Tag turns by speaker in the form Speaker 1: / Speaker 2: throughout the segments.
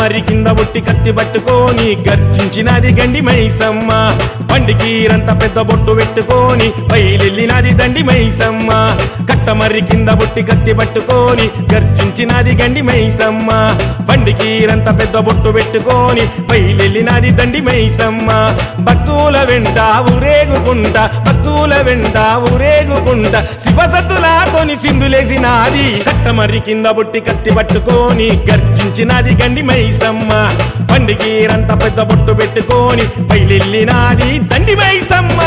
Speaker 1: కట్టమరి కింద బొట్టి కత్తి పట్టుకొని గర్జించినది గండి మైసమ్మ బండికీరంత పెద్ద బొట్టు పెట్టుకొని బయలెల్లినది దండి మైసమ్మ కట్టమర్రి కింద బొట్టి కత్తి పట్టుకొని గర్జించినది గండి మైసమ్మ బండికీరంత పెద్ద బొట్టు పెట్టుకొని బయలెల్లినది దండి మైసమ్మ భక్తుల వెంట ఊరేగుకుంటా భక్తుల వెంట ఊరేగుకుంటా శివసత్తులాతోని సింధులేసినాది కట్టమర్రి కింద బొట్టి కత్తి పట్టుకొని గర్జించినది గండి మైసమ్మ బండికీరంత పెద్ద బొట్టు పెట్టుకొని బయలెల్లినాది దండి మైసమ్మ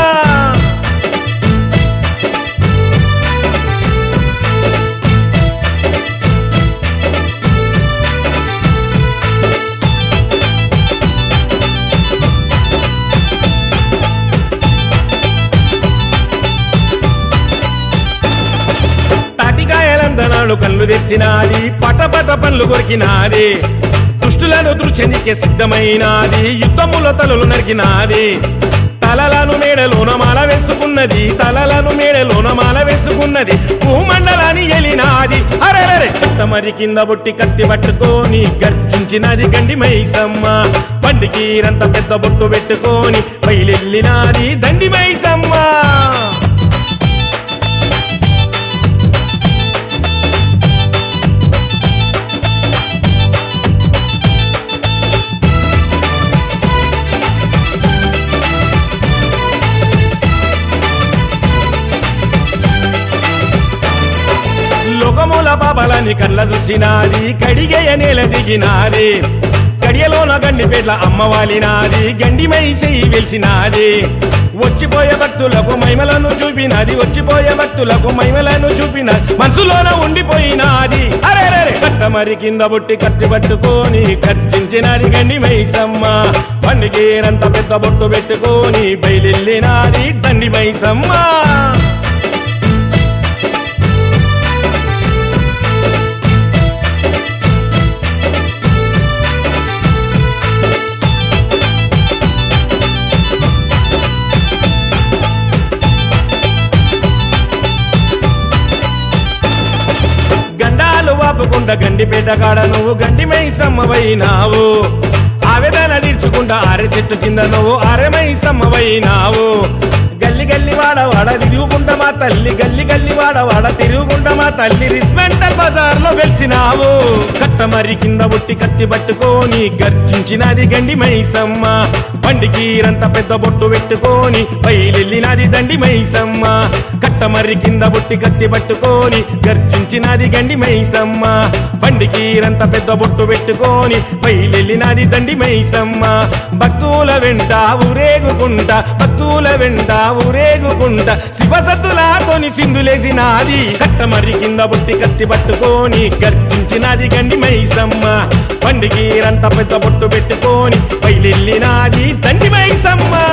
Speaker 1: తాటికాయలందనాడు కళ్ళు తెచ్చినాది పటపట పళ్ళు కొరికినాది దుష్టులను దృశ్యనికే సిద్ధమైనాది యుద్ధముల తలలు నరికినాది తలలను మేడలోన మాల వేసుకున్నది తలలను మేడలోన మాల వేసుకున్నది భూమండలాన్ని ఎలినాది అరెరే కట్టమరి కింద బొట్టి కత్తి పట్టుకొని గర్జించినది గండి మైసమ్మ బండికీరంత పెద్ద బొట్టు పెట్టుకొని బయలెల్లినాది దండి మైసమ్మ లోకముల బాబలని కళ్ళ చూసినాది కడిగేయ నేల దిగినాది కడియలోన గండి పేట్ల అమ్మవాలినాది గండి మైసెయి వెలిసినాది వచ్చిపోయే భక్తులకు మహిమలను చూపినది వచ్చిపోయే భక్తులకు మహిమలను చూపినది మనసులోన ఉండిపోయినాది అరే కట్టమరి కింద బొట్టి కత్తి పట్టుకొని ఖర్చించినది గండి మైసమ్మ పండుగేరంత పెద్ద బొట్టు పెట్టుకొని బయలెల్లినాది దండి మైసమ్మ గండాలు వాపుకుంటా గండిపేట కాడ నువ్వు గండి మైసమ్మవైనావు ఆవేదన తీర్చుకుంటా ఆరె చెట్టు కింద నువ్వు అరె మైసమ్మవైనావు గల్లి గల్లి వాడ వాడ తిరుగుకుంటా మా తల్లి గల్లి గల్లి వాడ వాడ తిరుగుకుంటా మా తల్లి రిస్మెంటల్ బజార్ లో వెలిసినావు కట్టమరి కింద బొట్టి కత్తి పట్టుకొని గర్జించినది గండి మైసమ్మ బండికీరంత పెద్ద బొట్టు పెట్టుకొని బయలెల్లినది దండి మైసమ్మ కట్టమర్రి కింద బొట్టి కత్తి పట్టుకొని గర్జించినది గండి మైసమ్మ బండికీరంత పెద్ద బొట్టు పెట్టుకొని బయలెల్లినది దండి మైసమ్మ భక్తుల వెంట ఊరేగుకుంటా భక్తుల వెంట ఊరేగుకుంటా శివసత్తులాతోని సింధులేసినాది కట్టమర్రి కింద బొట్టి కత్తి పట్టుకొని గర్జించినది గండి మైసమ్మ బండికీరంత పెద్ద బొట్టు పెట్టుకొని బయలెల్లినాది దండి మైసమ్మ